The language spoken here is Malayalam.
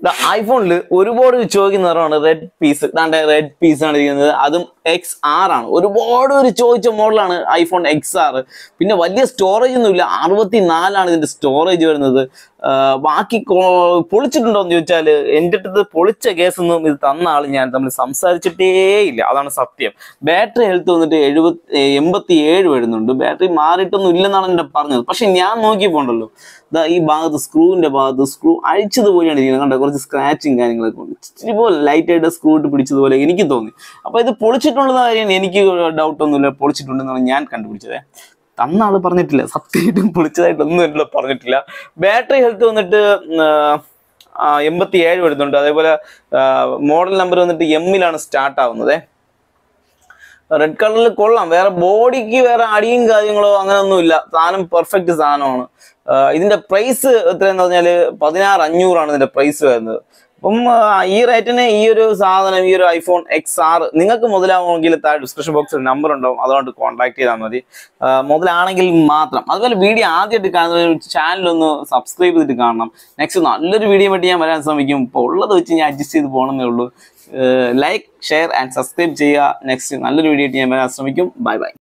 ഐഫോണിൽ ഒരുപാട് ചോദിക്കുന്ന നിറമാണ് റെഡ് പീസ് ദാണ്ടെ റെഡ് പീസ് ആണ് ഇരിക്കുന്നത് അതും എക്സ് ആർ ആണ് ഒരുപാട് ഒരു ചോദിച്ച മോഡലാണ് ഐഫോൺ എക്സ് ആർ പിന്നെ വലിയ സ്റ്റോറേജ് ഒന്നുമില്ല അറുപത്തി നാലാണ് ഇതിന്റെ സ്റ്റോറേജ് വരുന്നത് ആ, ബാക്കി കൊ- പൊളിച്ചിട്ടുണ്ടോ എന്ന് ചോദിച്ചാൽ എൻ്റെ അടുത്ത് പൊളിച്ച കേസൊന്നും ഇത് തന്ന ആൾ ഞാൻ തമ്മിൽ സംസാരിച്ചിട്ടേ ഇല്ല അതാണ് സത്യം ബാറ്ററി ഹെൽത്ത് വന്നിട്ട് എഴുപത്തി എൺപത്തി ഏഴ് വരുന്നുണ്ട് ബാറ്ററി മാറിയിട്ടൊന്നും ഇല്ലെന്നാണ് എൻ്റെ പറഞ്ഞത് പക്ഷെ ഞാൻ നോക്കിയപ്പോണ്ടല്ലോ ദാ ഈ ഭാഗത്ത് സ്ക്രൂവിന്റെ ഭാഗത്ത് സ്ക്രൂ അഴിച്ചതുപോലെയാണ് ഇരിക്കുന്നത് കണ്ടോ കുറച്ച് സ്ക്രാച്ചിങ് കാര്യങ്ങളൊക്കെ ഉണ്ട് ഇച്ചിരി പോലെ ലൈറ്റ് ആയിട്ട് സ്ക്രൂ ഇട്ട് പിടിച്ചതുപോലെ എനിക്ക് തോന്നി അപ്പൊ ഇത് പൊളിച്ചിട്ടുള്ളത് കാര്യം എനിക്ക് ഡൗട്ട് ഒന്നുമില്ല പൊളിച്ചിട്ടുണ്ടെന്നാണ് ഞാൻ കണ്ടുപിടിച്ചത് തന്ന ആള് പറഞ്ഞിട്ടില്ല സത്യമായിട്ടും പൊളിച്ചതായിട്ടൊന്നും എന്നോട് പറഞ്ഞിട്ടില്ല ബാറ്ററി ഹെൽത്ത് വന്നിട്ട് എൺപത്തി ഏഴ് വരുന്നുണ്ട് അതേപോലെ മോഡൽ നമ്പർ വന്നിട്ട് എമ്മിലാണ് സ്റ്റാർട്ട് ആവുന്നത് റെഡ് കളറിൽ കൊള്ളാം വേറെ ബോഡിക്ക് വേറെ അടിയും കാര്യങ്ങളോ അങ്ങനെയൊന്നുമില്ല സാധനം പെർഫെക്റ്റ് സാധനമാണ് ആഹ് ഇതിന്റെ പ്രൈസ് എത്രയെന്ന് പറഞ്ഞാൽ പതിനാറ് അഞ്ഞൂറാണ് ഇതിന്റെ പ്രൈസ് വരുന്നത് അപ്പം ആഹ് ഈ റേറ്റിന് ഈ ഒരു സാധനം ഈ ഒരു ഐഫോൺ എക്സ് ആർ നിങ്ങൾക്ക് മുതലാവുമെങ്കിൽ താഴെ ഡിസ്ക്രിപ്ഷൻ ബോക്സിൽ നമ്പർ ഉണ്ടാവും അതുകൊണ്ട് കോൺടാക്ട് ചെയ്താൽ മതി ആഹ് മുതലാണെങ്കിൽ മാത്രം അതുപോലെ വീഡിയോ ആദ്യമായിട്ട് കാണുന്ന ചാനൽ ഒന്ന് സബ്സ്ക്രൈബ് ചെയ്തിട്ട് കാണണം നെക്സ്റ്റ് നല്ലൊരു വീഡിയോ വേണ്ടി ഞാൻ വരാൻ ശ്രമിക്കും ഇപ്പോൾ ഉള്ളത് വെച്ച് ഞാൻ അഡ്ജസ്റ്റ് ചെയ്ത് പോകണമെന്നേ ഉള്ളൂ ലൈക്ക് ഷെയർ ആൻഡ് സബ്സ്ക്രൈബ് ചെയ്യുക നെക്സ്റ്റ് നല്ലൊരു വീഡിയോ ആയിട്ട് ഞാൻ വരാൻ ശ്രമിക്കും ബൈ ബൈ